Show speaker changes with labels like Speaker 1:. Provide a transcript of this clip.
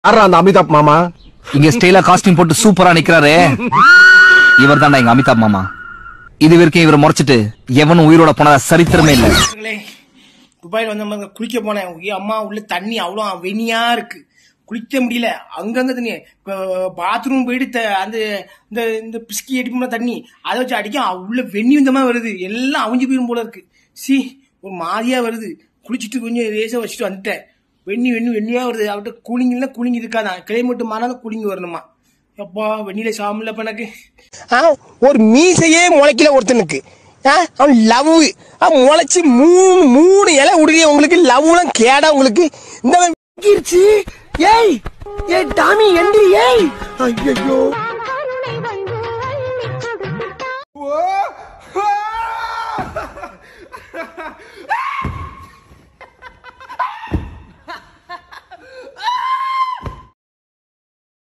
Speaker 1: யாரா அந்த அமிதாப் மாமா
Speaker 2: இங்க ஸ்டைலா காஸ்டியூம் போட்டு சூப்பரா நிக்கிறாரு இவர் தான்டா எங்க அமிதாப் மாமா இது வரைக்கும் இவரை முறைச்சிட்டு எவனும் உயிரோட போனதா சரித்திரமே இல்ல
Speaker 3: நண்பர்களே, துபாயில் வந்த மாதிரி குளிக்க போனேன் ஐயோ, அம்மா உள்ள தண்ணி அவ்வளோ வெனியா இருக்கு குளிக்க முடியல அங்கங்க தண்ணி பாத்ரூம் போயிட்டு த- அந்த இந்த இந்த பிஸ்கி அடிப்போம்ல தண்ணி அதை வச்சு அடிக்கும் உள்ள வெண்ணி வந்த மாதிரி வருது எல்லாம் அவிஞ்சு போயிரும் போல இருக்கு சி ஒரு மாதிரியா வருது குளிச்சுட்டு கொஞ்சம் ரேசா வச்சுட்டு வந்துட்டேன் வெண்ணி வெண்ணி வெண்ணியா வருது அவர்கிட்ட கூலிங் இல்லை கூலிங் இருக்காதான் கிளைமேட்டு மாறினா கூலிங் வரணுமா எப்பா வெண்ணில சாமில்ல எனக்கு ஒரு மீசையே முளைக்கல ஒருத்தனுக்கு ஆ, அவன் லவ் முளைச்சு மூணு மூணு இலை உடுறிய உங்களுக்கு லவ்லாம் கேடா உங்களுக்கு இந்த ஏய் ஏய் டாமி எந்திரி ஏய் ஐயோ